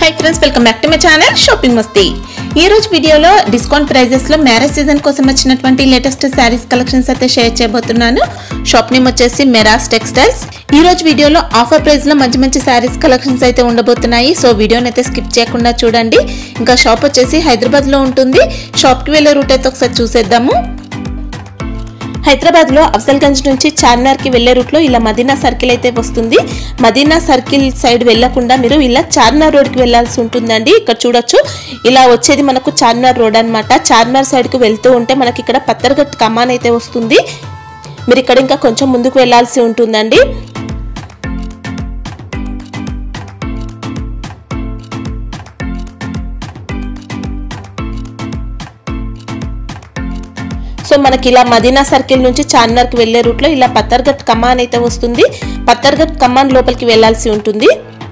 Hi friends welcome back to my channel shopping మస్తీ ఈ రోజు వీడియోలో డిస్కౌంట్ ప్రైజెస్ లో మ్యారేజ్ సీజన్ కోసం వచ్చినటువంటి లేటెస్ట్ శారీస్ కలెక్షన్స్ అయితే షేర్ చేయబోతున్నాను షాప్ నేమ్ వచ్చేసి మెరాస్ టెక్స్టైల్స్ ఈ రోజు వీడియోలో ఆఫర్ ప్రైస్ లో మంచి మంచి శారీస్ కలెక్షన్స్ అయితే ఉండబోతున్నాయి సో వీడియోని అయితే స్కిప్ చేయకుండా చూడండి ఇంకా షాప్ వచ్చేసి హైదరాబాద్ లో ఉంటుంది షాప్ కి వెళ్ళే రూట్ అయితే ఒకసారి చూసేద్దాము హైదరాబాద్ లో అఫ్జల్గంజ్ నుంచి చార్మినార్ కి వెళ్లే రూట్ లో ఇలా మదీనా సర్కిల్ అయితే వస్తుంది మదీనా సర్కిల్ సైడ్ వెళ్లకుండా మీరు ఇలా చార్మినార్ రోడ్ కి వెళ్లాల్సి ఉంటుందండి ఇక్కడ చూడొచ్చు ఇలా వచ్చేది మనకు చార్మినార్ రోడ్ అన్నమాట చార్మినార్ సైడ్ కు వెళ్తూ ఉంటే మనకి ఇక్కడ పత్తర్గట్ కమాన్ అయితే వస్తుంది మీరు ఇక్కడ ఇంకా కొంచెం ముందుకు వెళ్లాల్సి ఉంటుందండి సో మనకి ఇలా మదీనా సర్కిల్ నుంచి చార్మినార్కి వెళ్లే రూట్లో ఇలా పత్తర్గట్ కమాన్ అయితే వస్తుంది పత్తర్గట్ కమాన్ లోపలికి వెళ్లాల్సి ఉంటుంది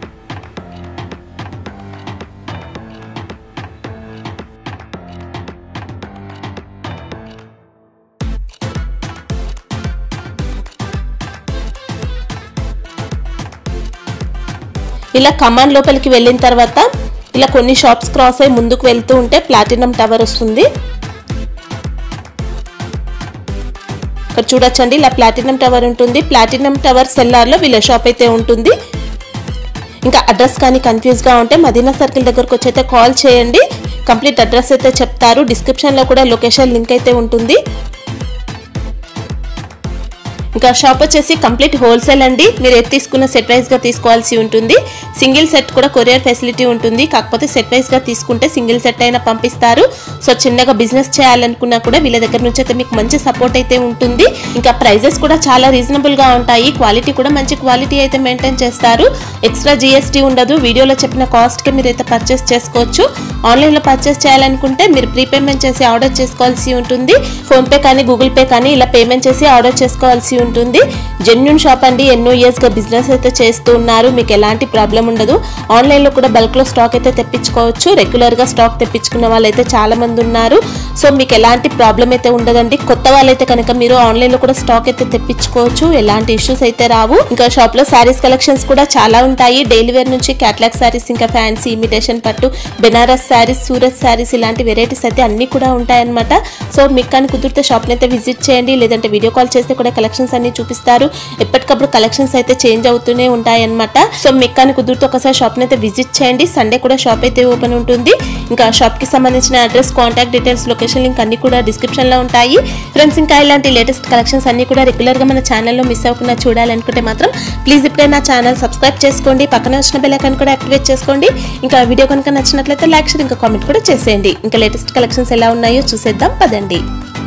ఇలా కమాన్ లోపలికి వెళ్ళిన తర్వాత ఇలా కొన్ని షాప్స్ క్రాస్ అయి ముందుకు వెళ్తూ ఉంటే ప్లాటినం టవర్ వస్తుంది ఇక్కడ చూడొచ్చండి ఇలా ప్లాటినం టవర్ ఉంటుంది ప్లాటినం టవర్ సెల్లార్లో వీళ్ళ షాప్ అయితే ఉంటుంది ఇంకా అడ్రస్ కానీ కన్ఫ్యూజ్గా ఉంటే మదీనా సర్కిల్ దగ్గరకు వచ్చి అయితే కాల్ చేయండి కంప్లీట్ అడ్రస్ అయితే చెప్తారు డిస్క్రిప్షన్లో కూడా లొకేషన్ లింక్ అయితే ఉంటుంది ఇంకా షాప్ వచ్చేసి కంప్లీట్ హోల్సేల్ అండి మీరు ఏది తీసుకున్న సెట్ వైజ్ గా తీసుకోవాల్సి ఉంటుంది సింగిల్ సెట్ కూడా కొరియర్ ఫెసిలిటీ ఉంటుంది కాకపోతే సెట్ వైజ్ గా తీసుకుంటే సింగిల్ సెట్ అయినా పంపిస్తారు సో చిన్నగా బిజినెస్ చేయాలనుకున్నా కూడా వీళ్ళ దగ్గర నుంచి అయితే మీకు మంచి సపోర్ట్ అయితే ఉంటుంది ఇంకా ప్రైజెస్ కూడా చాలా రీజనబుల్ గా ఉంటాయి క్వాలిటీ కూడా మంచి క్వాలిటీ అయితే మెయింటైన్ చేస్తారు ఎక్స్ట్రా జిఎస్టీ ఉండదు వీడియోలో చెప్పిన కాస్ట్ కి మీరు అయితే పర్చేస్ చేసుకోవచ్చు ఆన్లైన్ లో పర్చేస్ చేయాలనుకుంటే మీరు ప్రీపేమెంట్ చేసి ఆర్డర్ చేసుకోవాల్సి ఉంటుంది ఫోన్ పే కానీ గూగుల్ పే కానీ ఇలా పేమెంట్ చేసి ఆర్డర్ చేసుకోవాల్సి ఉంటుంది జెన్యున్ షాప్ అండి ఎన్నో ఇయర్స్ గా బిజినెస్ అయితే చేస్తూ ఉన్నారు మీకు ఎలాంటి ప్రాబ్లం ఉండదు ఆన్లైన్ లో కూడా బల్క్ లో స్టాక్ అయితే తెప్పించుకోవచ్చు రెగ్యులర్ గా స్టాక్ తెప్పించుకున్న వాళ్ళైతే చాలా మంది ఉన్నారు సో మీకు ఎలాంటి ప్రాబ్లం అయితే ఉండదండి కొత్త వాళ్ళైతే కనుక మీరు ఆన్లైన్ లో కూడా స్టాక్ అయితే తెప్పించుకోవచ్చు ఎలాంటి ఇష్యూస్ అయితే రావు ఇంకా షాప్ లో శారీస్ కలెక్షన్స్ కూడా చాలా ఉంటాయి డైలీ వేర్ నుంచి క్యాట్లాగ్ శారీస్ ఇంకా ఫ్యాన్సీ ఇమిటేషన్ పట్టు బెనారస్ శారీస్ సూరత్ శారీస్ ఇలాంటి వెరైటీస్ అయితే అన్ని కూడా ఉంటాయన్నమాట సో మీకు కానీ కుదిరితే షాప్ని అయితే విజిట్ చేయండి లేదంటే వీడియో కాల్ చేస్తే కూడా కలెక్షన్స్ అన్ని చూపిస్తారు ఎప్పటికప్పుడు కలెక్షన్స్ అయితే చేంజ్ అవుతూనే ఉంటాయి అనమాట సో మీకు కానీ కుదిరితే ఒకసారి షాప్ని అయితే విజిట్ చేయండి సండే కూడా షాప్ అయితే ఓపెన్ ఉంటుంది ఇంకా షాప్ కి సంబంధించిన address contact details location link అన్ని కూడా డిస్క్రిప్షన్ లో ఉంటాయి ఫ్రెండ్స్ ఇంకా ఇలాంటి లేటెస్ట్ కలెక్షన్స్ అన్ని కూడా రెగ్యులర్ గా మన ఛానల్లో మిస్ అవ్వకుండా చూడాలనుకుంటే మాత్రం ప్లీజ్ ఇప్పుడే నా ఛానల్ సబ్స్క్రైబ్ చేసుకోండి పక్కన వచ్చిన బెల్ ఐకాన్ కూడా యాక్టివేట్ చేసుకోండి ఇంకా వీడియో కనుక నచ్చినట్లయితే లైక్ షేర్ ఇంకా కామెంట్ కూడా చేసేయండి ఇంకా లేటెస్ట్ కలెక్షన్స్ ఎలా ఉన్నాయో చూసేద్దాం పదండి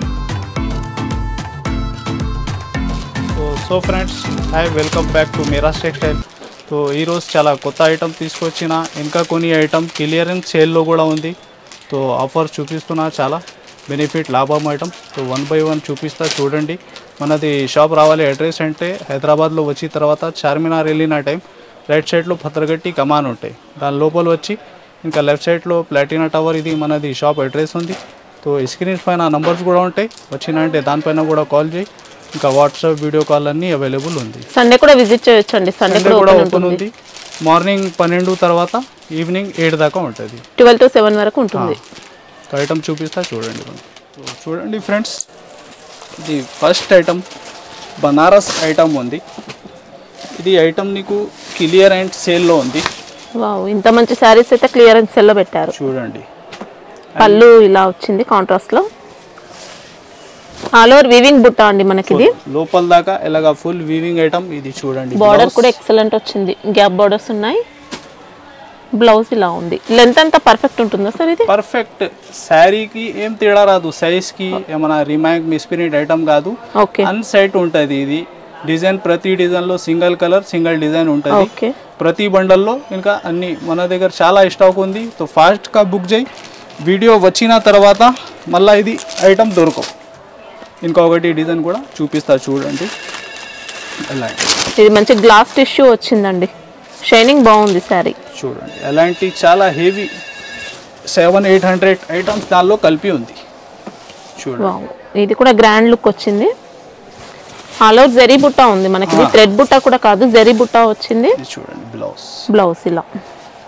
so so friends hi welcome back to Meeras textile so ఈరోజు చాలా కొత్త ఐటమ్ తీసుకొచ్చిన ఇంకా కొన్ని ఐటమ్ క్లియరెన్స్ సేల్లో కూడా ఉంది సో ఆఫర్ చూపిస్తున్నా చాలా బెనిఫిట్ లాభం item so one by one చూపిస్తా చూడండి మనది షాప్ రావాలి అడ్రస్ అంటే హైదరాబాద్లో వచ్చిన తర్వాత చార్మినార్ వెళ్ళిన టైం రైట్ సైడ్లో భద్రగట్టి కమాన్ ఉంటాయి దాని లోపల వచ్చి ఇంకా లెఫ్ట్ సైడ్లో ప్లాటినా టవర్ ఇది మనది షాప్ అడ్రస్ ఉంది సో స్క్రీన్ పైన నంబర్స్ కూడా ఉంటాయి వచ్చినంటే దానిపైన కూడా కాల్ చేయి ఇంకా వాట్సాప్ వీడియో కాల్ అన్నీ అవైలబుల్ ఉంది సండే కూడా విజిట్ చేయొచ్చు అండి సండే సండే కూడా ఓపెన్ ఉంది మార్నింగ్ పన్నెండు తర్వాత ఈవినింగ్ ఎయిట్ దాకా ఉంటుంది ట్వెల్వ్ టు సెవెన్ వరకు ఉంటుంది ఐటమ్ చూపిస్తా చూడండి మనం. సో చూడండి ఫ్రెండ్స్ ఇది ఫస్ట్ ఐటమ్ బనారస్ ఐటమ్ ఉంది ఇది ఐటమ్ నీకు క్లియర్ అండ్ సేల్లో ఉంది వావ్ ఇంత మంచి శారీస్ అయితే క్లియరెన్స్ సెల్లో పెట్టారు చూడండి పళ్ళు ఇలా వచ్చింది కాంట్రాస్ట్ లో ఆల్ ఓవర్ వీవింగ్ బుట్ట అండి మనకి ఇది లోపల దాకా ఇలాగా ఫుల్ వీవింగ్ ఐటమ్ ఇది చూడండి బార్డర్ కూడా ఎక్సలెంట్ వచ్చింది గ్యాప్ బార్డర్స్ ఉన్నాయి బ్లౌజ్ ఇలా ఉంది లెంత్ అంతా పర్ఫెక్ట్ ఉంటుందా సార్ ఇది పర్ఫెక్ట్ శారీకి ఏం తేడా రాదు సైజ్కి ఏమైనా రిమాక్ మిస్పిరిట్ ఐటమ్ కాదు ఓకే అన్సెట్ ఉంటుంది ఇది డిజైన్ ప్రతి డిజైన్లో సింగిల్ కలర్ సింగిల్ డిజైన్ ఉంటుంది ఓకే ప్రతి బండల్లో ఇంకా అన్ని మన దగ్గర చాలా స్టాక్ ఉంది సో ఫాస్ట్గా బుక్ చేయి వీడియో వచ్చిన తర్వాత మళ్ళీ ఇది ఐటమ్ దొరకవు ఇంకొకటి డిజైన్ కూడా చూపిస్తా చూడండి ఎలాంటి ఇది మంచి గ్లాస్ టిష్యూ వచ్చిందండి షైనింగ్ బాగుంది శారీ చూడండి ఎలాంటి చాలా heavy seven eight hundred items దానిలో కలిపి ఉంది చూడండి వావ్ ఇది కూడా గ్రాండ్ లుక్ వచ్చింది ఆల్ అవుట్ జరీ బుట్ట ఉంది మనకి ఇది థ్రెడ్ బుట్ట కూడా కాదు జరీ బుట్ట వచ్చింది ఇది చూడండి బ్లౌజ్ బ్లౌజ్ ఇలా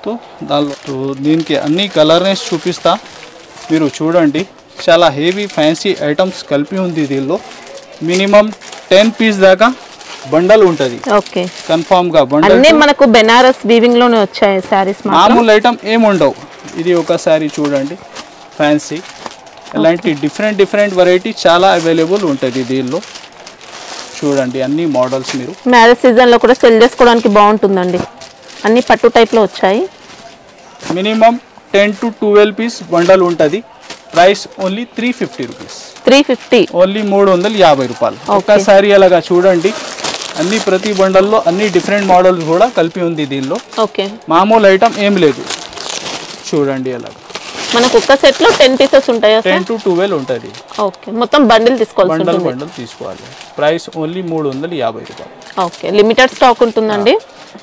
తో దానిలో తో దీనికి అన్ని కలర్నెస్ చూపిస్తా మీరు చూడండి చాలా హెవీ ఫ్యాన్సీ ఐటమ్స్ కలిపి ఉంది దీనిలో మినిమం టెన్ పీస్ దాకా బండల్ ఉంటుంది ఓకే కన్ఫామ్గా బండల్ అన్నీ మనకు బెనారస్ వీవింగ్ లోనే వచ్చాయి శారీస్ మాత్రం మామూలు ఐటమ్ ఏముండవు ఇది ఒకసారి చూడండి ఫ్యాన్సీ ఇలాంటి డిఫరెంట్ డిఫరెంట్ వెరైటీ చాలా అవైలబుల్ ఉంటుంది దీనిలో చూడండి అన్ని మోడల్స్ మీరు మ్యారేజ్ సీజన్ లో కూడా సెల్ చేసుకోవడానికి బాగుంటుందండి అన్ని పట్టు టైప్ లో వచ్చాయి minimum ten to twelve piece bundle ఉంటుంది price only three fifty rupees three fifty only మూడు వందల యాభై రూపాయలు ఒక్కసారి అలాగా చూడండి అన్ని ప్రతి బండల్లో అన్ని డిఫరెంట్ మోడల్స్ కూడా కలిపి ఉంది దీనిలో ఓకే మామూలు ఐటమ్ ఏం లేదు చూడండి అలాగా మనకు ఒక్క సెట్ లో టెన్ పీసెస్ ఉంటాయా సార్ టెన్ టు ట్వెల్వ్ ఉంటుంది ఓకే మొత్తం బండిల్ తీసుకోవాల్సి బండల్ ఉంటుంది బండల్ తీసుకోవాలి ప్రైస్ ఓన్లీ మూడు వందల యాభై రూపాయలు ఓకే లిమిటెడ్ స్టాక్ ఉంటుందండి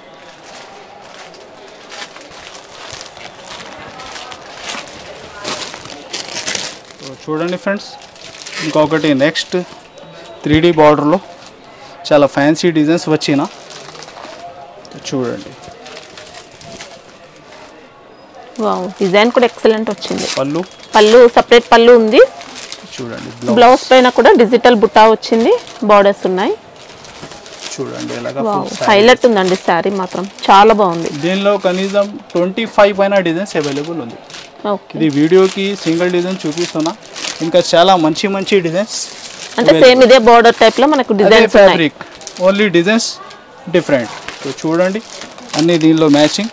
సో చూడండి ఫ్రెండ్స్ ఇంకొకటి నెక్స్ట్ త్రీ డీ బార్డర్లో చాలా ఫ్యాన్సీ డిజైన్స్ వచ్చిన చూడండి వావ్ డిజైన్ కూడా ఎక్సలెంట్ వచ్చింది పళ్ళు పళ్ళు సపరేట్ పళ్ళు ఉంది చూడండి బ్లౌజ్ బ్లౌజ్ పైన కూడా డిజిటల్ బుట్టా వచ్చింది బార్డర్స్ ఉన్నాయి చూడండి ఎలాగా వావ్ full saree. హైలైట్ ఉందండి శారీ మాత్రం చాలా బాగుంది దీనిలో కనీసం ట్వంటీ ఫైవ్ పైన డిజైన్స్ అవైలబుల్ ఉంది ఓకే ఇది వీడియోకి సింగిల్ డిజైన్ చూపిస్తున్నా ఇంకా చాలా మంచి మంచి డిజైన్స్ అంటే సేమ్ ఇదే బార్డర్ టైప్ లో మనకు అదే డిజైన్స్ ఉన్నాయి fabric only designs different so చూడండి అన్ని దీనిలో మ్యాచింగ్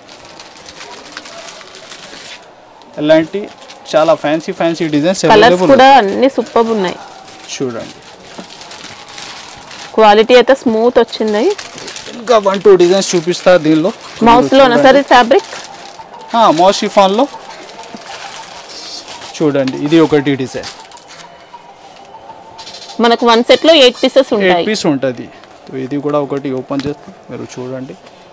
ఇలాంటి చాలా fancy fancy designs colours available కూడా అన్ని సూపర్ ఉన్నాయి చూడండి క్వాలిటీ అయితే స్మూత్ వచ్చింది ఇంకా వన్ టూ డిజైన్స్ చూపిస్తా దీనిలో మౌస్ లోనా సార్ ఫ్యాబ్రిక్ మౌస్ షిఫాన్లో చూడండి ఇది ఒకటి డిజైన్ మనకు వన్ సెట్ లో ఎయిట్ పీసెస్ ఎయిట్ ఉంటాయి పీస్ ఉంటుంది ఇది కూడా ఒకటి ఓపెన్ చేస్తే మీరు చూడండి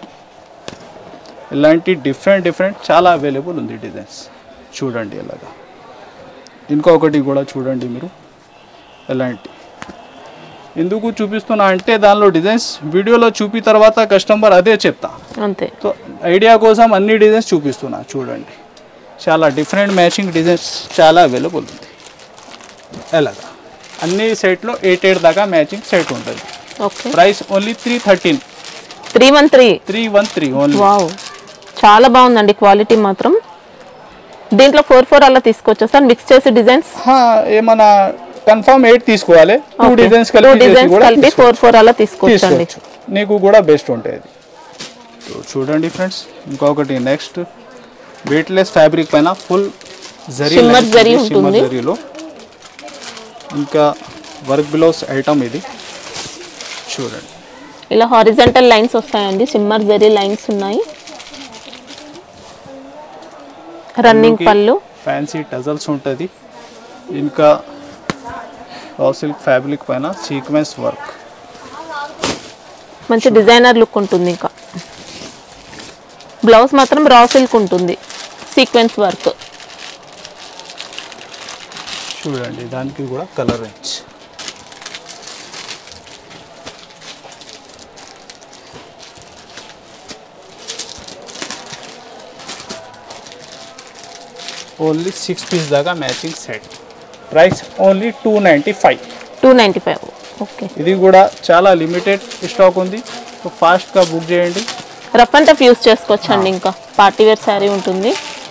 ఇలాంటి డిఫరెంట్ డిఫరెంట్ చాలా అవైలబుల్ ఉంది డిజైన్స్ చూడండి ఇలాగా ఇంకొకటి కూడా చూడండి మీరు ఎలాంటి ఎందుకు చూపిస్తున్నా అంటే దానిలో డిజైన్స్ వీడియోలో చూపి తర్వాత కస్టమర్ అదే చెప్తా అంతే సో ఐడియా కోసం అన్ని డిజైన్స్ చూపిస్తున్నా చూడండి చాలా డిఫరెంట్ మ్యాచింగ్ డిజైన్స్ చాలా అవైలబుల్ ఉంది ఎలాగా అన్ని సెట్లో ఎయిట్ ఎయిట్ దాకా మ్యాచింగ్ సెట్ ఉంటుంది okay price only three thirteen three one three three one three only wow చాలా బాగుందండి క్వాలిటీ మాత్రం దీంట్లో ఫోర్ ఫోర్ అలా తీసుకోవచ్చా సార్ మిక్స్ చేసి డిజైన్స్ ఏమన్నా కన్ఫర్మ్ ఎయిట్ తీసుకోవాలి టూ డిజైన్స్ టూ కలిపి చేసి డిజైన్స్ కూడా కలిపి ఫోర్ ఫోర్ అలా తీసుకోవచ్చు అండి తీసుకోవచ్చు నీకు కూడా బెస్ట్ ఉంటుంది సో చూడండి ఫ్రెండ్స్ ఇంకొకటి నెక్స్ట్ వెయిట్లెస్ ఫ్యాబ్రిక్ పైన full zari Shimmer lines zari ఉంది, shimmer ఉంటుంది. జరీలో ఇంకా వర్క్ బ్లౌజ్ ఐటమ్ ఇది చూడండి ఇలా హారిజంటల్ లైన్స్ వస్తాయండి సిమ్మర్ జరీ లైన్స్ ఉన్నాయి రన్నింగ్ పళ్ళు ఫ్యాన్సీ టజల్స్ ఉంటుంది ఇంకా రా సిల్క్ ఫ్యాబ్రిక్ పైన సీక్వెన్స్ వర్క్ మంచి డిజైనర్ లుక్ ఉంటుంది ఇంకా బ్లౌజ్ మాత్రం రా సిల్క్ ఉంటుంది సీక్వెన్స్ వర్క్ చూడండి దానికి కూడా colour range only six piece దాకా matching set price only two ninety five two ninety five okay ఇది కూడా చాలా లిమిటెడ్ స్టాక్ ఉంది సో ఫాస్ట్గా బుక్ చేయండి రఫ్ అండ్ టఫ్ యూస్ చేసుకోవచ్చు అండి ఇంకా పార్టీ వేర్ శారీ ఉంటుంది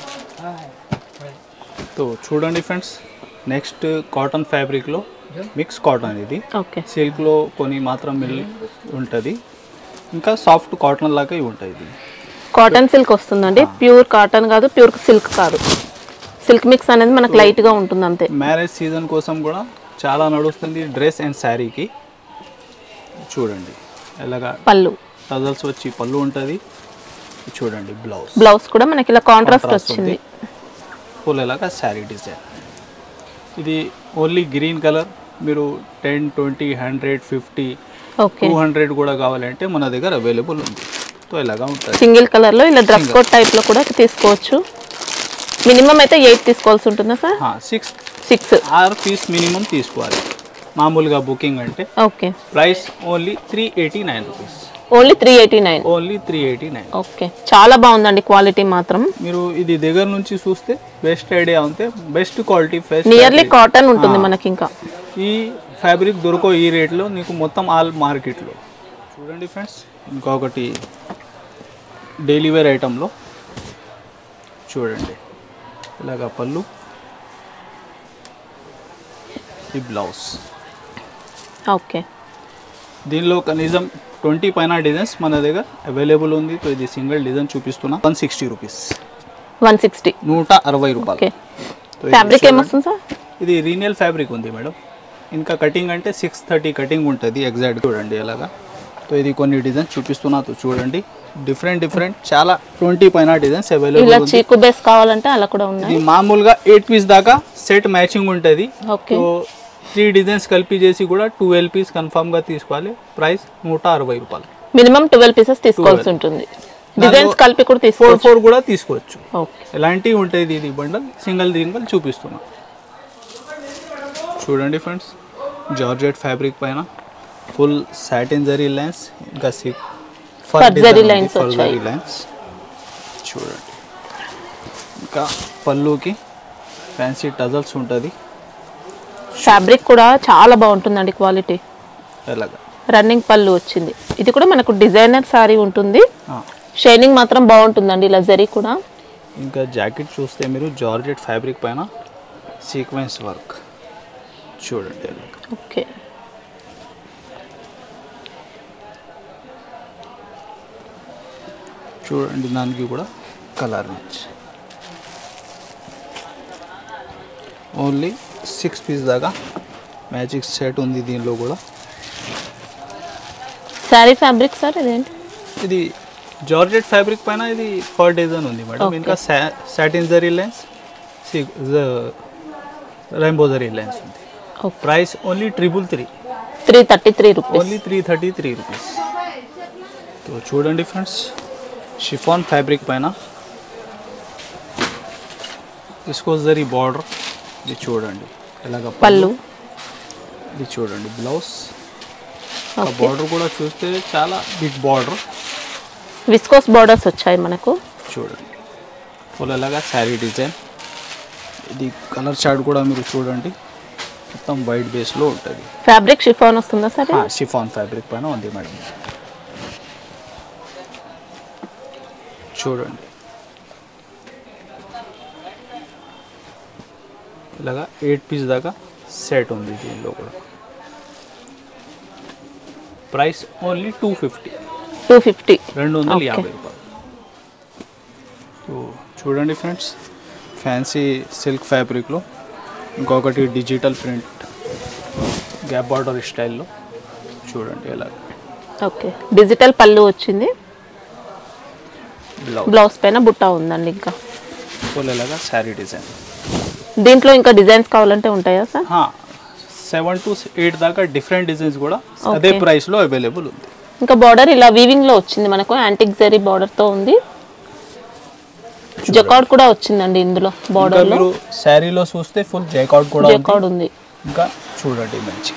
సో చూడండి ఫ్రెండ్స్ నెక్స్ట్ కాటన్ ఫ్యాబ్రిక్లో మిక్స్ కాటన్ ఇది ఓకే సిల్క్లో కొన్ని మాత్రం మిల్ ఉంటుంది ఇంకా సాఫ్ట్ కాటన్ లాగా ఇవి ఉంటాయి ఇది కాటన్ సిల్క్ వస్తుందండి ప్యూర్ కాటన్ కాదు ప్యూర్ సిల్క్ కాదు సిల్క్ మిక్స్ అనేది మనకు లైట్ గా ఉంటుంది అంతే మ్యారేజ్ సీజన్ కోసం కూడా చాలా నడుస్తుంది డ్రెస్ అండ్ శారీకి చూడండి ఎలాగా పళ్ళు టజల్స్ వచ్చి పళ్ళు ఉంటుంది చూడండి బ్లౌజ్ బ్లౌజ్ కూడా మనకి ఇలా కాంట్రాస్ట్ Contrast వచ్చింది ఫుల్ ఎలాగా శారీ డిజైన్ ఇది ఓన్లీ గ్రీన్ కలర్ మీరు ten twenty hundred fifty okay two hundred కూడా కావాలంటే మన దగ్గర అవైలబుల్ ఉంది సో ఇలాగా ఉంటుంది సింగిల్ కలర్ లో ఇలా డ్రెస్ కోడ్ టైప్ లో కూడా తీసుకోవచ్చు మినిమం అయితే ఎయిట్ తీసుకోవాల్సి ఉంటుందా sir six six or piece minimum తీసుకోవాలి మామూలుగా బుకింగ్ అంటే okay price only three eighty nine rupees only three eighty nine only three eighty nine okay చాలా బాగుందండి క్వాలిటీ మాత్రం మీరు ఇది దగ్గర నుంచి చూస్తే బెస్ట్ ఐడియా ఉంటే best quality fest nearly cotton ఉంటుంది మనకి ఇంకా ఈ ఫ్యాబ్రిక్ దొరకో ఈ రేట్లో నీకు మొత్తం ఆల్ మార్కెట్లో చూడండి ఫ్రెండ్స్ ఇంకొకటి డైలీ వేర్ ఐటెంలో చూడండి ఇలాగా పళ్ళు ఈ బ్లౌజ్ ఓకే దీనిలో కనీసం ట్వంటీ పైన డిజైన్స్ మన దగ్గర అవైలబుల్ ఉంది సో ఇది సింగిల్ డిజైన్ చూపిస్తున్నా one sixty rupees one sixty నూట అరవై రూపాయలు ఓకే సో ఇది ఫ్యాబ్రిక్ చూడండి. ఏమొస్తుంది సార్ ఇది రీనియల్ ఫ్యాబ్రిక్ ఉంది మేడం ఇంకా కటింగ్ అంటే సిక్స్ థర్టీ కటింగ్ ఉంటుంది ఎగ్జాక్ట్ చూడండి ఎలాగా సో ఇది కొన్ని డిజైన్స్ చూపిస్తున్నా తో చూడండి డిఫరెంట్ డిఫరెంట్ చాలా ట్వంటీ పైన డిజైన్స్ అవైలబుల్ ఇలా ఉంది చీకు బేస్ కావాలంటే అలా కూడా ఉన్నాయి ఇది మామూలుగా ఎయిట్ పీస్ దాకా సెట్ మ్యాచింగ్ ఉంటుంది ఓకే సో త్రీ డిజైన్స్ కలిపి చేసి కూడా ట్వెల్వ్ పీస్ కన్ఫామ్గా తీసుకోవాలి ప్రైస్ నూట అరవై రూపాయలు మినిమం ట్వెల్వ్ పీసెస్ తీసుకోవాల్సి ఉంటుంది డిజైన్స్ కలిపి కూడా ఫోర్ తీసుకోవచ్చు ఫోర్ కూడా తీసుకోవచ్చు ఓకే ఎలాంటివి ఉంటుంది ఇది బండల్ సింగిల్ సింగిల్ చూపిస్తున్నా చూడండి ఫ్రెండ్స్ జార్జెట్ ఫ్యాబ్రిక్ పైన ఫుల్ సాటిన్ జరీ లైన్స్ ఇంకా సిక్ Fur lines వచ్చాయి. లైన్స్ చూడండి ఇంకా పళ్ళుకి ఫ్యాన్సీ టజల్స్ ఉంటుంది ఫ్యాబ్రిక్ కూడా చాలా బాగుంటుందండి క్వాలిటీ ఎలాగా రన్నింగ్ పళ్ళు వచ్చింది ఇది కూడా మనకు డిజైనర్ సారీ ఉంటుంది ఆ, షైనింగ్ మాత్రం బాగుంటుందండి ఇలా జరీ కూడా ఇంకా జాకెట్ చూస్తే మీరు జార్జెట్ ఫ్యాబ్రిక్ పైన సీక్వెన్స్ వర్క్ చూడండి ఎలాగా ఓకే చూడండి దానికి కూడా colour match only six piece దాకా మ్యాజిక్ సెట్ ఉంది దీనిలో కూడా శారీ ఫ్యాబ్రిక్ సార్ ఇదేంటి ఇది జార్జెట్ ఫ్యాబ్రిక్ పైన ఇది ఫర్ డిజైన్ ఉంది మేడం Okay. ఇంకా satin zari lines rainbow zari lines ఉంది okay price only triple three three thirty three rupees only three thirty three rupees so చూడండి ఫ్రెండ్స్ షిఫాన్ ఫ్యాబ్రిక్ పైన విస్కోజరీ బార్డర్ ఇది చూడండి ఎలాగ పళ్ళు ఇది చూడండి బ్లౌజ్ ఆ ఓకే బార్డర్ కూడా చూస్తే చాలా బిగ్ బార్డర్ విస్కోస్ బార్డర్స్ వచ్చాయి మనకు చూడండి ఫుల్ ఎలాగా శారీ డిజైన్ ఇది కలర్ చార్ట్ కూడా మీరు చూడండి మొత్తం వైట్ బేస్లో ఉంటుంది ఫ్యాబ్రిక్ షిఫాన్ వస్తుందా సార్ ఇది? షిఫాన్ ఫ్యాబ్రిక్ పైన ఉంది మేడం చూడండి ఇలాగా ఎయిట్ పీస్ దాకా సెట్ ఉంది దీనిలో కూడా price only two fifty two fifty రెండు వందల Okay. యాభై రూపాయలు సో చూడండి ఫ్రెండ్స్ ఫ్యాన్సీ సిల్క్ ఫ్యాబ్రిక్లో ఇంకొకటి డిజిటల్ ప్రింట్ గ్యాప్ బార్డర్ స్టైల్లో చూడండి ఎలా ఓకే డిజిటల్ పళ్ళు వచ్చింది బ్లౌజ్ బ్లౌజ్ పైన బుట్ట ఉందండి ఇంకా ఫుల్ ఎలాగా శారీ డిజైన్ దీంట్లో ఇంకా డిజైన్స్ కావాలంటే ఉంటాయా సార్ సెవెన్ టు ఎయిట్ దాకా డిఫరెంట్ డిజైన్స్ కూడా అదే Okay. ప్రైస్లో అవైలబుల్ ఉంది ఇంకా బార్డర్ ఇలా వీవింగ్ లో వచ్చింది మనకు యాంటిక్ జరీ బార్డర్ తో ఉంది జకాడ్ కూడా వచ్చిందండి ఇందులో ఇంకా బార్డర్ లో మీరు శారీలో చూస్తే ఫుల్ జైకౌట్ కూడా ఉంది. జకాడ్ ఉంది ఇంకా చూడండి మంచి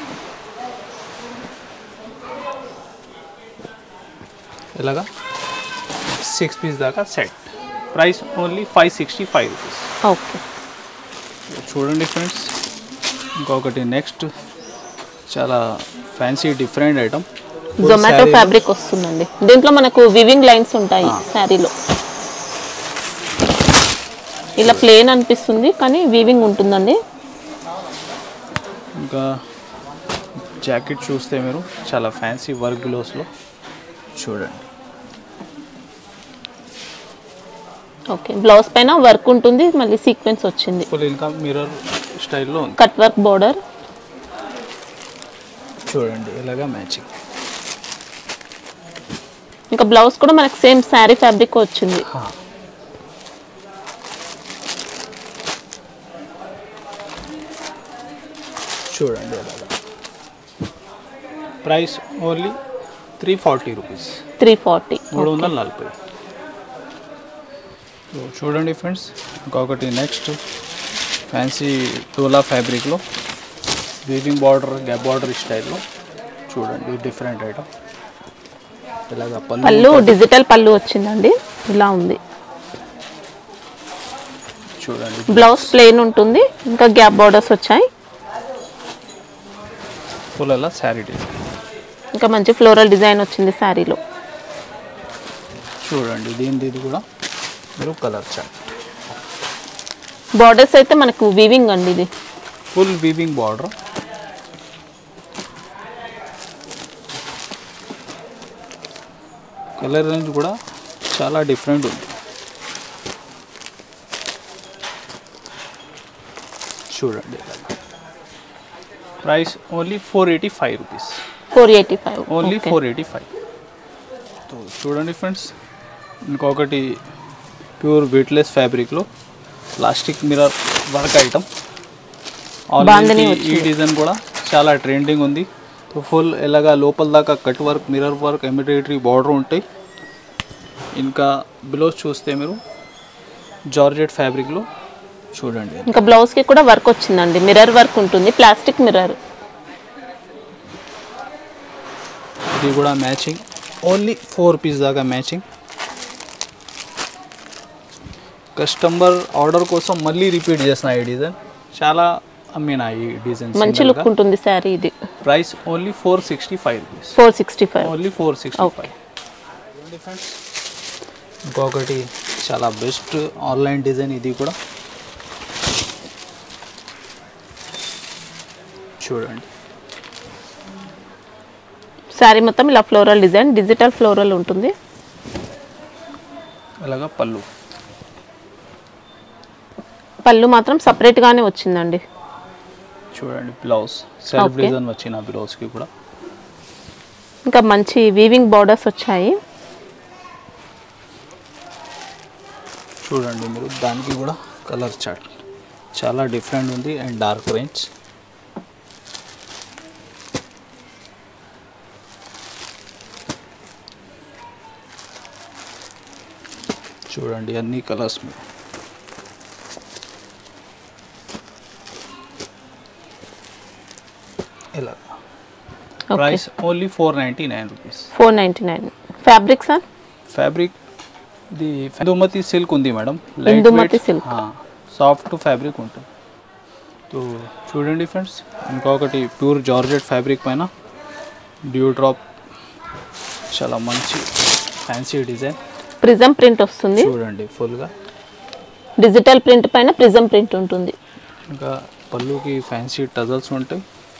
ఇలాగా సిక్స్ పీస్ దాకా set price only five sixty five rupees okay చూడండి ఫ్రెండ్స్ ఇంకొకటి నెక్స్ట్ చాలా ఫ్యాన్సీ డిఫరెంట్ ఐటమ్ జొమాటో ఫ్యాబ్రిక్ వస్తుందండి దీంట్లో మనకు వివింగ్ లైన్స్ ఉంటాయి శారీలో ఇలా ప్లేన్ అనిపిస్తుంది కానీ వీవింగ్ ఉంటుందండి ఇంకా జాకెట్ చూస్తే మీరు చాలా ఫ్యాన్సీ వర్క్ గ్లోస్లో చూడండి ఓకే బ్లౌజ్ పైన వర్క్ ఉంటుంది మళ్ళీ సీక్వెన్స్ వచ్చింది ఫుల్ ఇంకా మిర్రర్ స్టైల్లో ఉంది కట్ వర్క్ బార్డర్ చూడండి ఇలాగా మ్యాచింగ్ ఇంకా బ్లౌజ్ కూడా మనకు సేమ్ శారీ ఫ్యాబ్రిక్ వచ్చింది చూడండి అలాగా price only three forty rupees three forty మూడు వందల నలభై సో చూడండి ఫ్రెండ్స్ ఇంకొకటి నెక్స్ట్ ఫ్యాన్సీ టోలా ఫ్యాబ్రిక్లో వీవింగ్ బార్డర్ గ్యాప్ బార్డర్ స్టైల్లో చూడండి డిఫరెంట్ ఐటమ్ ఇలాగ పళ్ళు పళ్ళు డిజిటల్ పళ్ళు వచ్చిందండి ఇలా ఉంది చూడండి బ్లౌజ్ ప్లెయిన్ ఉంటుంది ఇంకా గ్యాప్ బార్డర్స్ వచ్చాయి ఫుల్ అలా శారీ డిజైన్ ఇంకా మంచి ఫ్లోరల్ డిజైన్ వచ్చింది శారీలో చూడండి దీనిది ఇది కూడా మీరు కలర్ చాట్ బార్డర్స్ అయితే మనకు వీవింగ్ అండి ఇది full weaving border colour range కూడా చాలా డిఫరెంట్ ఉంది చూడండి price only four eighty five rupees four eighty five only four eighty five చూడండి ఫ్రెండ్స్ ఇంకొకటి ప్యూర్ వెయిట్లెస్ ఫ్యాబ్రిక్లో plastic mirror work item bandhani ఈ వచ్చింది. డిజైన్ కూడా చాలా ట్రెండింగ్ ఉంది ఫుల్ ఎలాగా లోపల దాకా cut work mirror work embroidery border ఉంటాయి ఇంకా బ్లౌజ్ చూస్తే మీరు జార్జెట్ ఫ్యాబ్రిక్లో చూడండి ఇంకా బ్లౌజ్ కి కూడా వర్క్ వచ్చిందండి మిర్రర్ వర్క్ ఉంటుంది ప్లాస్టిక్ మిర్రర్ ఇది కూడా మ్యాచింగ్ ఓన్లీ ఫోర్ పీస్ దాకా మ్యాచింగ్ కస్టమర్ ఆర్డర్ కోసం మళ్ళీ రిపీట్ చేసిన ఈ డిజైన్ చాలా అమ్మిన ఈ డిజైన్ మంచి లుక్ ఉంటుంది శారీ ఇది price only four sixty five rupees four sixty five only four sixty Okay. Five ఇంకొకటి చాలా బెస్ట్ ఆన్లైన్ డిజైన్ ఇది కూడా చూడండి శారీ మొత్తం ఇలా ఫ్లోరల్ డిజైన్ డిజిటల్ ఫ్లోరల్ ఉంటుంది అలాగా పళ్ళు పళ్ళు మాత్రం separate గానే వచ్చిందండి చూడండి బ్లౌజ్ సెల్ఫ్ Okay. డిజైన్ వచ్చిన బ్లౌజ్కి కూడా ఇంకా మంచి వీవింగ్ బార్డర్స్ వచ్చాయి చూడండి మీరు దానికి కూడా కలర్ చార్ట్ చాలా డిఫరెంట్ ఉంది అండ్ డార్క్ రేంజ్ చూడండి అన్ని కలర్స్ మీరు ఇలా okay price only four ninety nine rupees four ninety nine fabric sir fabric ఇది ఇందుమతి సిల్క్ ఉంది madam Indumathi silk. Soft fabric ఉంటుంది సో చూడండి ఫ్రెండ్స్ ఇంకొకటి ప్యూర్ జార్జెట్ ఫ్యాబ్రిక్ పైన డ్యూ డ్రాప్ చాలా మంచి ఫ్యాన్సీ డిజైన్ ప్రిజం ప్రింట్ వస్తుంది చూడండి ఫుల్గా డిజిటల్ ప్రింట్ పైన ప్రిజం ప్రింట్ ఉంటుంది ఇంకా పళ్ళుకి ఫ్యాన్సీ టజల్స్ ఉంటాయి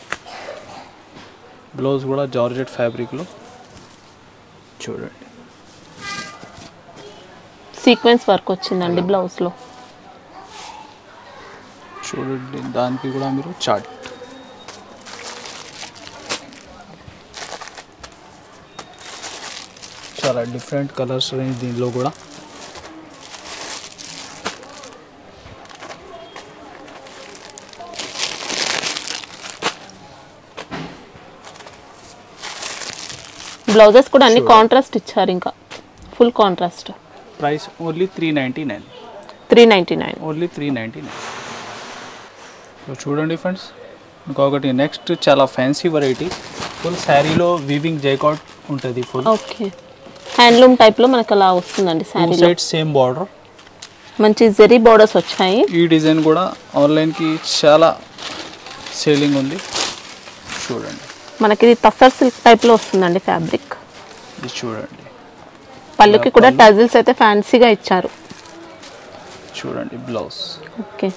బ్లౌజ్ కూడా జార్జెట్ ఫ్యాబ్రిక్లో చూడండి సీక్వెన్స్ వర్క్ వచ్చిందండి బ్లౌజ్లో చూడండి దానికి కూడా మీరు చార్ట్ చాలా డిఫరెంట్ కలర్స్ రేంజ్ దీనిలో కూడా బ్లౌజెస్ కూడా అన్ని కాంట్రాస్ట్ ఇచ్చారు ఇంకా full contrast price only three ninety nine three ninety nine only three ninety nine so చూడండి ఫ్రెండ్స్ ఇంకొకటి నెక్స్ట్ చాలా ఫ్యాన్సీ వెరైటీ ఫుల్ శారీలో వీవింగ్ జైకాట్ ఉంటుంది ఫుల్ ఓకే హ్యాండ్లూమ్ టైప్లో మనకు అలా వస్తుందండి టూ శారీలో సైడ్ సేమ్ బార్డర్ మంచి జెరీ బార్డర్స్ వచ్చాయి ఈ డిజైన్ కూడా ఆన్లైన్కి చాలా సేలింగ్ ఉంది చూడండి మనకి ఇది తస్సర్ సిల్క్ టైప్లో వస్తుందండి ఫ్యాబ్రిక్ ఇది చూడండి పళ్ళుకి కూడా టజిల్స్ అయితే ఫ్యాన్సీగా ఇచ్చారు చూడండి బ్లౌజ్ ఓకే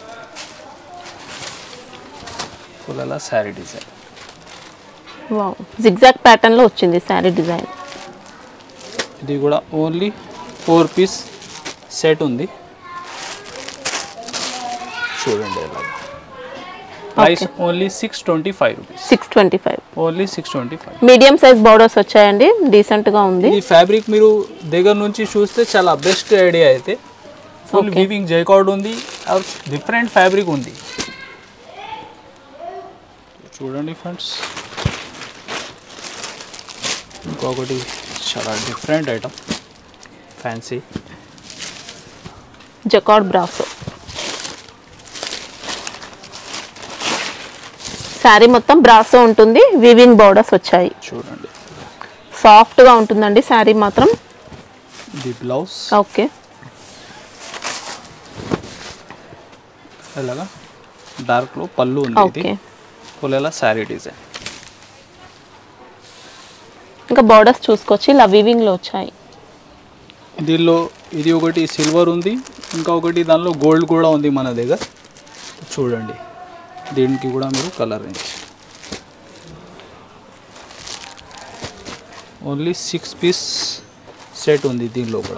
ఫుల్ అలా శారీ డిజైన్ వావ్ జిగ్జాగ్ ప్యాటర్న్లో వచ్చింది శారీ డిజైన్ ఇది కూడా ఓన్లీ ఫోర్ పీస్ సెట్ ఉంది చూడండి ఎలా price only six twenty five rupees six twenty five only six twenty five medium size borders వచ్చాయండి డీసెంట్గా ఉంది ఈ ఫ్యాబ్రిక్ మీరు దగ్గర నుంచి చూస్తే చాలా బెస్ట్ ఐడియా అయితే ఫుల్ Okay. వీవింగ్ జైకార్డ్ ఉంది డిఫరెంట్ ఫ్యాబ్రిక్ ఉంది చూడండి ఫ్రెండ్స్ ఇంకొకటి చాలా different item fancy jacquard brasso sari మొత్తం బ్రాసో ఉంటుంది వివింగ్ బార్డర్స్ వచ్చాయి చూడండి సాఫ్ట్గా ఉంటుందండి శారీ మాత్రం ఇది బ్లౌజ్ ఓకే ఇలాగా డార్క్లో పళ్ళు ఉంది ఇది ఓకే ఫుల్ ఇలా శారీ డిజైన్ ఇంకా బార్డర్స్ చూసుకోవచ్చు ఇలా వీవింగ్లో వచ్చాయి దీనిలో ఇది ఒకటి సిల్వర్ ఉంది ఇంకా ఒకటి దానిలో గోల్డ్ కూడా ఉంది మన దగ్గర చూడండి దీనికి కూడా మీరు colour range only six piece set ఉంది దీనిలో కూడా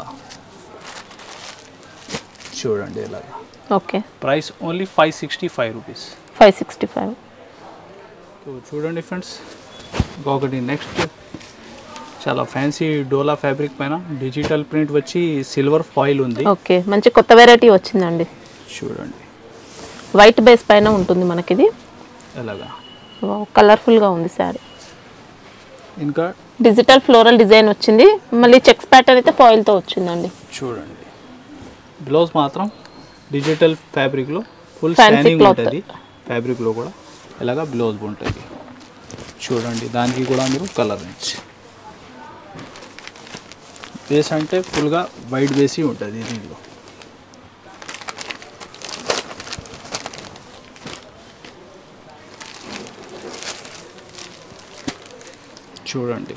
చూడండి ఇలాగా okay price only five sixty five rupees five sixty five so చూడండి ఫ్రెండ్స్ ఇంకొకటి నెక్స్ట్ చాలా ఫ్యాన్సీ డోలా ఫ్యాబ్రిక్ పైన డిజిటల్ ప్రింట్ వచ్చి సిల్వర్ ఫాయిల్ ఉంది ఓకే మంచి కొత్త వెరైటీ వచ్చిందండి చూడండి వైట్ బేస్ పైన ఉంటుంది మనకిది ఎలాగా కలర్ఫుల్గా ఉంది శారీ ఇంకా డిజిటల్ ఫ్లోరల్ డిజైన్ వచ్చింది మళ్ళీ చెక్స్ ప్యాటర్న్ అయితే ఫాయిల్తో వచ్చిందండి చూడండి బ్లౌజ్ మాత్రం డిజిటల్ ఫ్యాబ్రిక్లో ఫుల్ Fancy షైనింగ్ cloth. ఉంటుంది ఫ్యాబ్రిక్లో కూడా ఇలాగా బ్లౌజ్ ఉంటుంది చూడండి దానికి కూడా మీరు కలర్ రేంజ్ బేస్ అంటే ఫుల్గా వైట్ బేసి ఉంటుంది దీనిలో చూడండి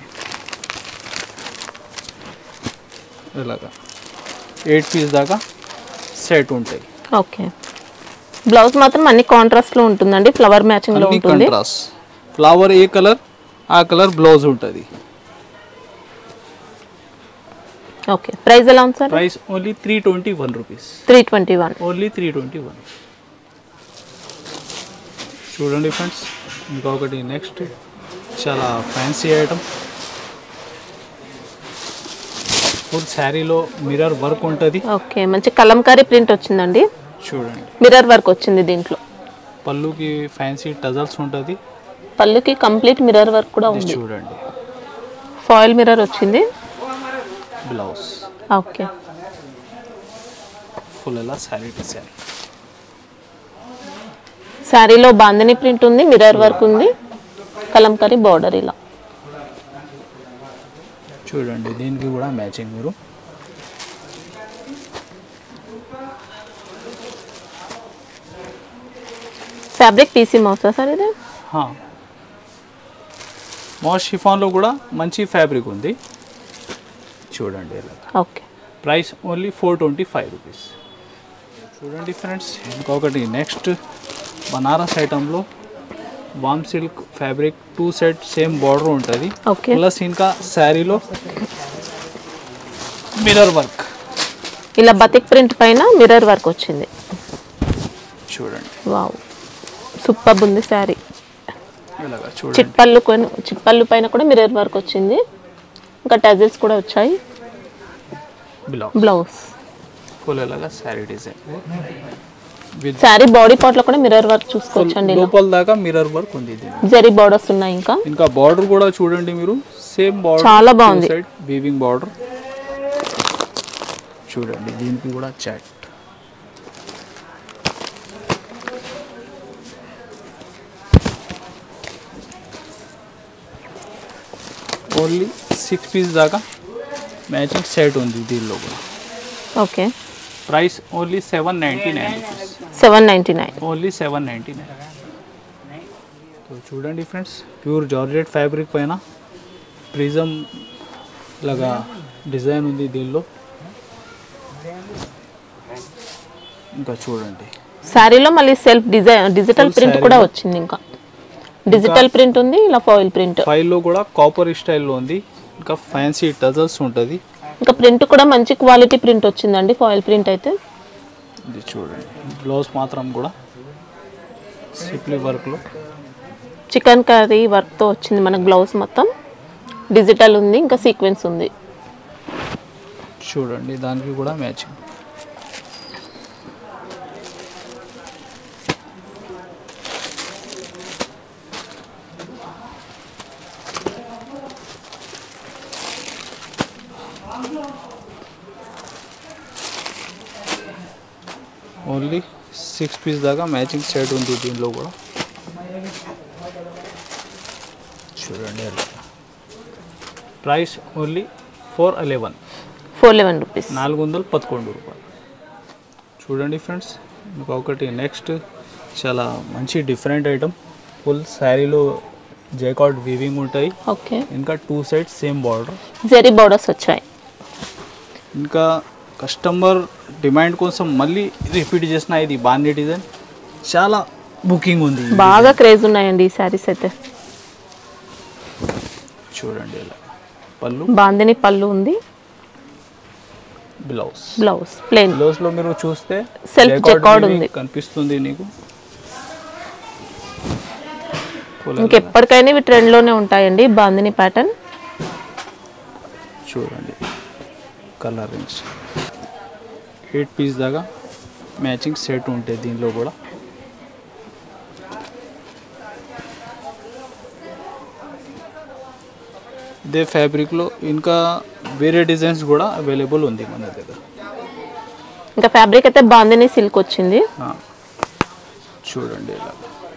ఇలాగా ఎయిట్ పీస్ దాకా సెట్ ఉంటాయి ఓకే బ్లౌజ్ మాత్రం అన్ని కాంట్రాస్ట్లో ఉంటుందండి ఫ్లవర్ మ్యాచింగ్లో అన్ని ఉంటుంది కంట్రాస్ట్ ఫ్లవర్ ఏ కలర్ ఆ కలర్ బ్లౌజ్ ఉంటుంది ఓకే ప్రైస్ ఎలా ఉంది sir price only three twenty one rupees three twenty one only three twenty one చూడండి ఫ్రెండ్స్ ఇంకొకటి నెక్స్ట్ చాలా ఫ్యాన్సీ ఐటమ్ ఫుల్ శారీలో మిర్రర్ వర్క్ ఉంటుంది ఓకే మంచి కలంకారీ ప్రింట్ వచ్చిందండి చూడండి మిర్రర్ వర్క్ వచ్చింది దీంట్లో పళ్ళుకి ఫ్యాన్సీ టజల్స్ ఉంటుంది పళ్ళుకి కంప్లీట్ మిర్రర్ వర్క్ కూడా ఇది ఉంది చూడండి ఫాయిల్ మిర్రర్ వచ్చింది బ్లౌజ్ ఓకే ఫుల్ ఎలా శారీ డిజైన్ శారీలో బాందని ప్రింట్ ఉంది మిర్రర్ వర్క్ ఉంది కలంకారీ బార్డర్ ఇలా చూడండి దీనికి కూడా మ్యాచింగ్ మీరు ఫ్యాబ్రిక్ పీసీ మౌసా సార్ ఇది మోస్ట్ షిఫాన్లో కూడా మంచి ఫ్యాబ్రిక్ ఉంది చూడండి ఇలా okay price only four twenty five rupees చూడండి ఫ్రెండ్స్ ఇంకొకటి నెక్స్ట్ బనారస్ ఐటంలో వామ్ silk fabric two set same border ఉంటుంది ఓకే ప్లస్ ఇంకా శారీలో మిర్రర్ వర్క్ ఇలా బతిక్ ప్రింట్ పైన మిర్రర్ వర్క్ వచ్చింది చూడండి వావ్ సూపర్ ఉంది శారీ ఇలాగా చూడండి చిట్పళ్ళు కొని చిట్పళ్ళు పైన కూడా మిర్రర్ వర్క్ వచ్చింది ఇంకా టజిల్స్ కూడా వచ్చాయి బ్లౌజ్ బ్లౌజ్ ఫుల్ ఇలాగా sari design with sari body part లో కూడా మిర్రర్ వర్క్ చూసుకోవచ్చండి ఇలా లోపల దాకా మిర్రర్ వర్క్ ఉంది దీని జరీ బార్డర్స్ ఉన్నాయి ఇంకా ఇంకా బార్డర్ కూడా చూడండి మీరు సేమ్ బార్డర్ చాలా బాగుంది. సైడ్ వీవింగ్ బార్డర్ చూడండి దీనికి కూడా చాట్ ఓన్లీ సిక్స్ పీస్ దాకా మ్యాచింగ్ సెట్ ఉంది దీనిలో కూడా okay price only seven ninety nine rupees seven ninety nine only seven ninety nine so చూడండి ఫ్రెండ్స్ ప్యూర్ జార్జెట్ ఫ్యాబ్రిక్ పైన ప్రిజం లాగా డిజైన్ ఉంది దీనిలో ఇంకా చూడండి శారీలో మళ్ళీ self design digital Full print saree కూడా లో. వచ్చింది ఇంకా డిజిటల్ ప్రింట్ ఉంది ఇలా ఫాయిల్ ప్రింట్ ఫైల్లో కూడా కాపర్ స్టైల్లో ఉంది ఇంకా ఫ్యాన్సీ టజల్స్ ఉంటుంది ఇంకా ప్రింట్ కూడా మంచి క్వాలిటీ ప్రింట్ వచ్చిందండి ఫాయిల్ ప్రింట్ అయితే ఇది చూడండి బ్లౌజ్ మాత్రం కూడా సిప్లీ వర్క్లో చికెన్ కర్రీ వర్క్తో వచ్చింది మనకు బ్లౌజ్ మొత్తం డిజిటల్ ఉంది ఇంకా సీక్వెన్స్ ఉంది చూడండి దానికి కూడా మ్యాచింగ్ ఓన్లీ సిక్స్ పీస్ దాకా మ్యాచింగ్ సెట్ ఉంది దీనిలో కూడా చూడండి ఎలా price only four eleven four eleven rupees నాలుగు వందల పదకొండు రూపాయలు చూడండి ఫ్రెండ్స్ ఇంకా ఒకటి నెక్స్ట్ చాలా మంచి డిఫరెంట్ ఐటమ్ ఫుల్ శారీలో జైకాట్ వీవింగ్ ఉంటాయి ఓకే ఇంకా two sides same border zari borders వచ్చాయి ఇంకా కస్టమర్ డిమాండ్ కోసం మళ్ళీ రిపీట్ చేసిన ఇది బాన్ని డిజైన్ చాలా బుకింగ్ ఉంది ఈ బాగా క్రేజ్ ఉన్నాయండి ఈ శారీస్ అయితే చూడండి ఇలా పళ్ళు బాందిని పళ్ళు ఉంది బ్లౌజ్ బ్లౌజ్ ప్లెయిన్ బ్లౌజ్ లో మీరు చూస్తే Self jacquard jacquard weaving ఉంది. కనిపిస్తుంది నీకు Full ఇంకెప్పటికైనా ఇవి ట్రెండ్లోనే ఉంటాయండి బాందిని ప్యాటర్న్ చూడండి కలర్ రేంజ్ ఎయిట్ పీస్ దాకా మ్యాచింగ్ సెట్ ఉంటాయి దీనిలో కూడా ఇదే ఫ్యాబ్రిక్లో ఇంకా వేరే డిజైన్స్ కూడా అవైలబుల్ ఉంది మన దగ్గర ఇంకా ఫ్యాబ్రిక్ అయితే బాందిని సిల్క్ వచ్చింది ఆ, చూడండి ఇలా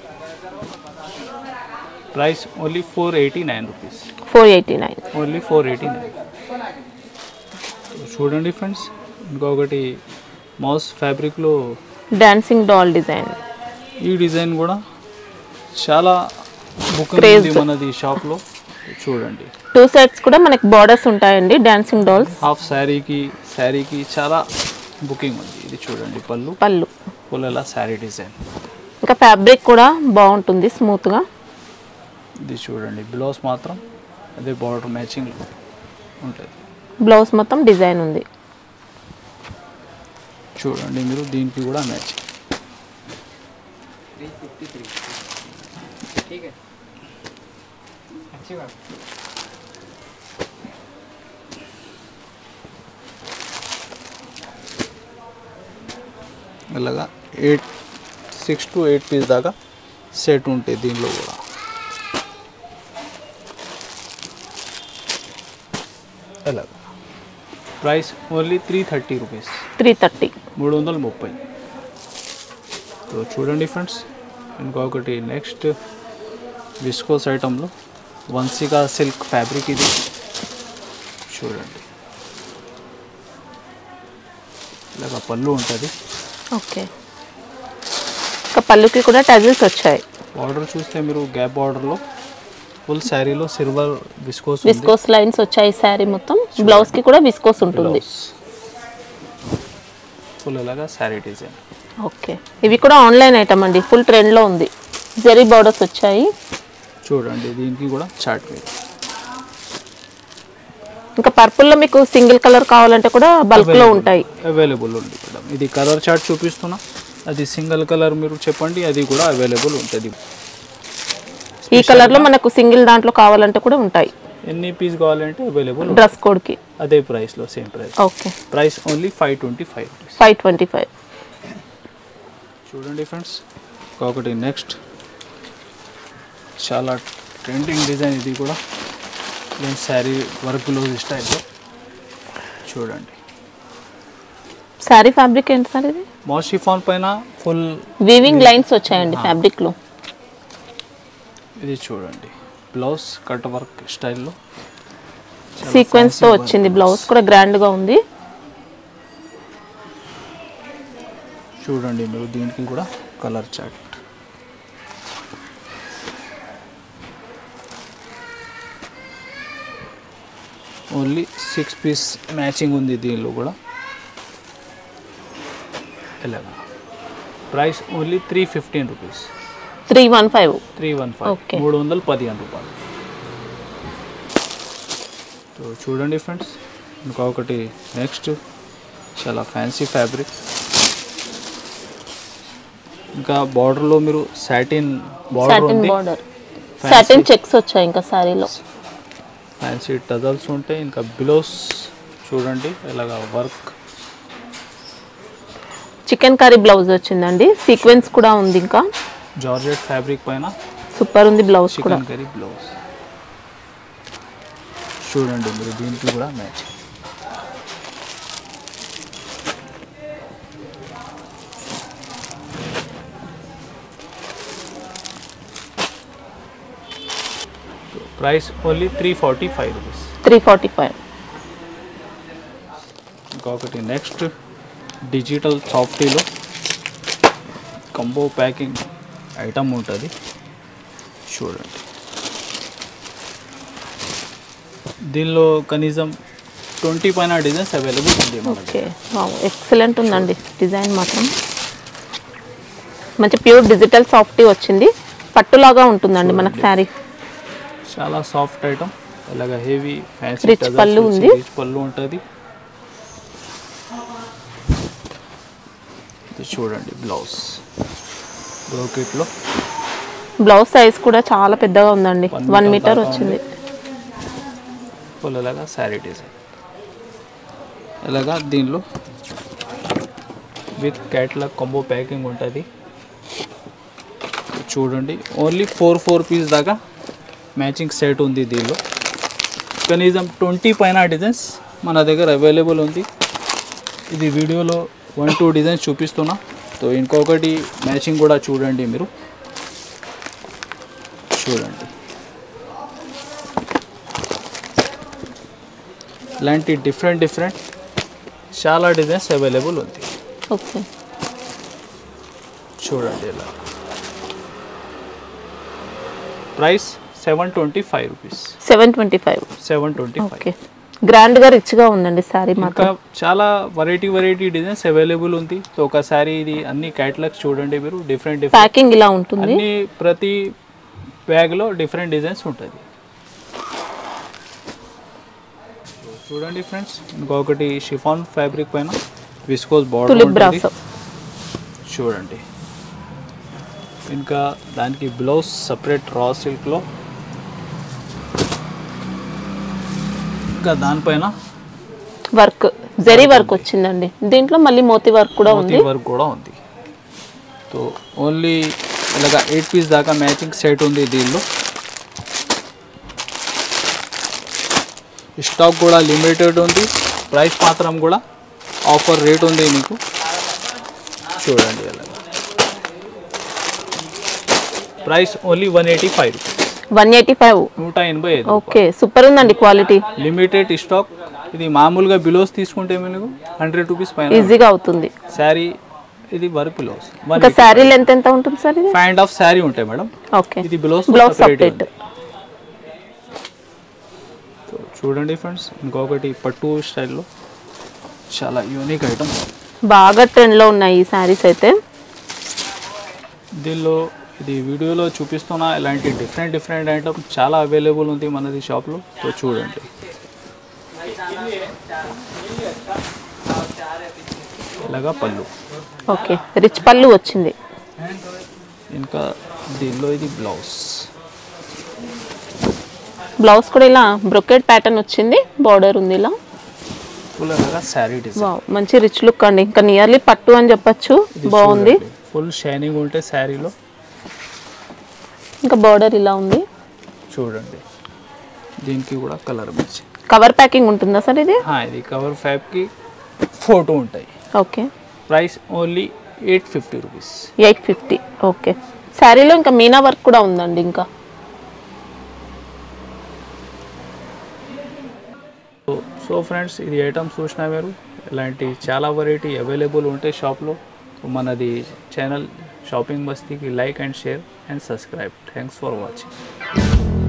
price only four eighty nine rupees four eighty nine only four eighty nine చూడండి ఫ్రెండ్స్ ఇంకొకటి మౌస్ ఫ్యాబ్రిక్లో డాన్సింగ్ డాల్ డిజైన్ ఈ డిజైన్ కూడా చాలా బుక్ Craze. ఉంది మనది షాప్లో చూడండి టూ సెట్స్ కూడా మనకి బార్డర్స్ ఉంటాయండి డాన్సింగ్ డాల్స్ హాఫ్ శారీకి శారీకి చాలా బుకింగ్ ఉంది ఇది చూడండి పళ్ళు పళ్ళు పుల్లల శారీ డిజైన్ ఇంకా ఫ్యాబ్రిక్ కూడా బాగుంటుంది స్మూత్గా ఇది చూడండి బ్లౌజ్ మాత్రం అదే బార్డర్ మ్యాచింగ్ ఉంటుంది బ్లౌజ్ మొత్తం డిజైన్ ఉంది చూడండి మీరు దీనికి కూడా మ్యాచింగ్ ఇలాగా eight six to eight piece దాకా సెట్ ఉంటాయి దీనిలో కూడా ఇలాగ price only three thirty rupees three thirty మూడు వందల ముప్పై సో చూడండి ఫ్రెండ్స్ ఇంకొకటి నెక్స్ట్ విస్కోస్ ఐటంలో వన్సికా సిల్క్ ఫ్యాబ్రిక్ ఇది చూడండి ఇలాగ పళ్ళు ఉంటుంది ఓకే ఇంకా పళ్ళుకి కూడా టజిల్స్ వచ్చాయి బార్డర్ చూస్తే మీరు గ్యాప్ బార్డర్లో ఫుల్ శారీలో సిల్వర్ విస్కోస్ ఉంది విస్కోస్ లైన్స్ వచ్చాయి శారీ మొత్తం బ్లౌజ్ కి కూడా విస్కోస్ ఉంటుంది ఫుల్ ఇలాగా శారీ డిజైన్ ఓకే ఇవి కూడా ఆన్లైన్ ఐటమ్ అండి ఫుల్ ట్రెండ్ లో ఉంది జెరీ బార్డర్స్ వచ్చాయి చూడండి దీనికి కూడా చాట్ వేరు ఇంకా పర్పుల్ లో మీకు సింగిల్ కలర్ కావాలంటే కూడా బల్క్ లో ఉంటాయి అవైలబుల్ ఉంది మేడం ఇది కలర్ చార్ట్ చూపిస్తున్నా అది సింగిల్ కలర్ మీరు చెప్పండి అది కూడా అవైలబుల్ ఉంటుంది ఈ కలర్ లో మనకు సింగిల్ దాంట్లో కావాలంటే కూడా ఉంటాయి ఎన్ని పీస్ కావాలంటే అవైలబుల్ డ్రెస్ కోడ్ కి అదే ప్రైస్లో same price okay price only five twenty five rupees five twenty five చూడండి ఫ్రెండ్స్ ఒకటి నెక్స్ట్ చాలా ట్రెండింగ్ డిజైన్ ఇది కూడా నేను శారీ వర్క్ బ్లౌజ్ స్టైల్లో చూడండి శారీ ఫ్యాబ్రిక్ ఏంటి సార్ ఇది మోస్ట్ షిఫాన్ పైన ఫుల్ వీవింగ్ లైన్స్ వచ్చాయండి ఫ్యాబ్రిక్ లో ఇది చూడండి బ్లౌజ్ కట్ వర్క్ స్టైల్లో సీక్వెన్స్ తో వచ్చింది బ్లౌజ్ కూడా గ్రాండ్ గా ఉంది చూడండి మీరు దీనికి కూడా colour chart only six piece matching ఉంది దీనిలో కూడా ఇలాగా price only three fifteen rupees three one five three one five Okay. మూడు వందల పదిహేను రూపాయలు సో చూడండి ఫ్రెండ్స్ ఇంకొకటి నెక్స్ట్ చాలా ఫ్యాన్సీ ఫ్యాబ్రిక్ ఇంకా బార్డర్లో మీరు సాటిన్ బార్డర్ సాటిన్ ఉంది బార్డర్ సాటిన్ చెక్స్ వచ్చాయి ఇంకా శారీలో ఫ్యాన్సీ టజల్స్ ఉంటాయి ఇంకా బిలోస్ చూడండి ఇలాగా వర్క్ చికెన్ కర్రీ బ్లౌజ్ వచ్చిందండి సీక్వెన్స్ కూడా ఉంది ఇంకా జార్జెట్ ఫ్యాబ్రిక్ పైన సూపర్ ఉంది బ్లౌజ్ కూడా చికెన్ కర్రీ బ్లౌజ్ చూడండి మీరు దీనికి కూడా match price only three forty five rupees three forty five ఇంకొకటి నెక్స్ట్ డిజిటల్ సాఫ్టీలో కంబో ప్యాకింగ్ ఐటమ్ ఉంటుంది చూడండి దీనిలో కనీసం ట్వంటీ పైన డిజైన్స్ అవైలబుల్ ఉంది మన ఓకే ఎక్సలెంట్ ఉందండి డిజైన్ మాత్రం మంచి ప్యూర్ డిజిటల్ సాఫ్టీ వచ్చింది పట్టులాగా ఉంటుందండి మనకు శారీ చాలా సాఫ్ట్ ఐటమ్ అలాగా హెవీ ఫ్యాన్సీ Rich పళ్ళు ఉంది. రిచ్ పళ్ళు ఉంటుంది ఇది చూడండి బ్లౌజ్ బ్రోకెట్లో బ్లౌజ్ సైజ్ కూడా చాలా పెద్దగా ఉందండి One వన్ meter మీటర్ దాకా వచ్చింది అలాగా శారీ డిజైన్ ఇలాగా దీనిలో విత్ క్యాట్లాగ్ కాంబో ప్యాకింగ్ ఉంటుంది చూడండి ఓన్లీ ఫోర్ ఫోర్ పీస్ దాకా మ్యాచింగ్ సెట్ ఉంది దీనిలో కనీసం ట్వంటీ పైన డిజైన్స్ మన దగ్గర అవైలబుల్ ఉంది ఇది వీడియోలో వన్ టూ డిజైన్స్ చూపిస్తున్నా సో ఇంకొకటి మ్యాచింగ్ కూడా చూడండి మీరు చూడండి ఇలాంటి డిఫరెంట్ డిఫరెంట్ చాలా డిజైన్స్ అవైలబుల్ ఉంది ఓకే చూడండి ఇలా price seven twenty five rupees seven twenty five seven twenty five okay grand గా రిచ్ గా ఉందండి శారీ ఇంకా మాత్రం చాలా వెరైటీ వెరైటీ డిజైన్స్ అవైలబుల్ ఉంది సో ఒకసారి ఇది అన్ని క్యాటలాగ్స్ చూడండి మీరు డిఫరెంట్ డిఫరెంట్ ప్యాకింగ్ ఇలా ఉంటుంది అన్ని ప్రతి బ్యాగ్లో డిఫరెంట్ డిజైన్స్ ఉంటుంది చూడండి ఫ్రెండ్స్ ఇంకొకటి షిఫాన్ ఫ్యాబ్రిక్ పైన విస్కోస్ బార్డర్ తులిప్ ఉంటుంది బ్రాసో చూడండి ఇంకా దానికి బ్లౌజ్ సపరేట్ రా సిల్క్లో ఇంకా దానిపైన వర్క్ జరీ వర్క్ వచ్చిందండి దీంట్లో మళ్ళీ మోతీ వర్క్ కూడా ఉంది మోతీ వర్క్ కూడా ఉంది సో ఓన్లీ ఇలాగా ఎయిట్ పీస్ దాకా మ్యాచింగ్ సెట్ ఉంది దీనిలో స్టాక్ కూడా లిమిటెడ్ ఉంది ప్రైస్ మాత్రం కూడా ఆఫర్ రేట్ ఉంది మీకు చూడండి అలాగా price only one eighty five one eighty five నూట ఎనభై ఐదు ఓకే సూపర్ ఉందండి క్వాలిటీ లిమిటెడ్ స్టాక్ ఇది మామూలుగా బిలోస్ తీసుకుంటే మీకు హండ్రెడ్ రూపీస్ పైన ఈజీగా అవుతుంది శారీ ఇది వర్క్ బిలోస్ వన్ ఇంకా శారీ లెంత్ ఎంత ఉంటుంది సార్ ఇది ఫైవ్ అండ్ హాఫ్ శారీ ఉంటాయి మేడం ఓకే ఇది బ్లౌజ్ బ్లౌజ్ సపరేట్ చూడండి ఫ్రెండ్స్ ఇంకొకటి పట్టు స్టైల్లో చాలా యూనిక్ ఐటమ్ బాగా ట్రెండ్ లో ఉన్నాయి ఈ శారీస్ అయితే దీనిలో ఇది వీడియోలో చూపిస్తున్న ఇలాంటి డిఫరెంట్ డిఫరెంట్ ఐటమ్ చాలా అవైలబుల్ ఉంది మనది షాప్లో సో చూడండి ఇలాగా పళ్ళు ఓకే రిచ్ పళ్ళు వచ్చింది ఇంకా దీనిలో ఇది బ్లౌజ్ బ్లౌజ్ కూడా ఇలా బ్రొకెట్ ప్యాటర్న్ వచ్చింది బార్డర్ ఉంది ఇలా ఫుల్ అలాగా శారీ డిజైన్ వావ్ మంచి రిచ్ లుక్ అండి ఇంకా నియర్లీ పట్టు అని చెప్పొచ్చు బాగుంది ఫుల్ షైనింగ్ ఉంటే శారీలో ఇంకా బార్డర్ ఇలా ఉంది చూడండి దీనికి కూడా కలర్ మ్యాచ్ కవర్ ప్యాకింగ్ ఉంటుందా సార్ ఇది ఇది కవర్ ఫ్యాబ్కి ఫోటో ఉంటాయి okay price only eight fifty rupees eight fifty okay శారీలో ఇంకా మీనా వర్క్ కూడా ఉందండి ఇంకా సో సో ఫ్రెండ్స్ ఇది ఐటమ్స్ చూసినా మీరు ఇలాంటి చాలా వెరైటీ అవైలబుల్ ఉంటాయి షాప్లో సో మనది ఛానల్ షాపింగ్ మస్తీకి like and share and subscribe thanks for watching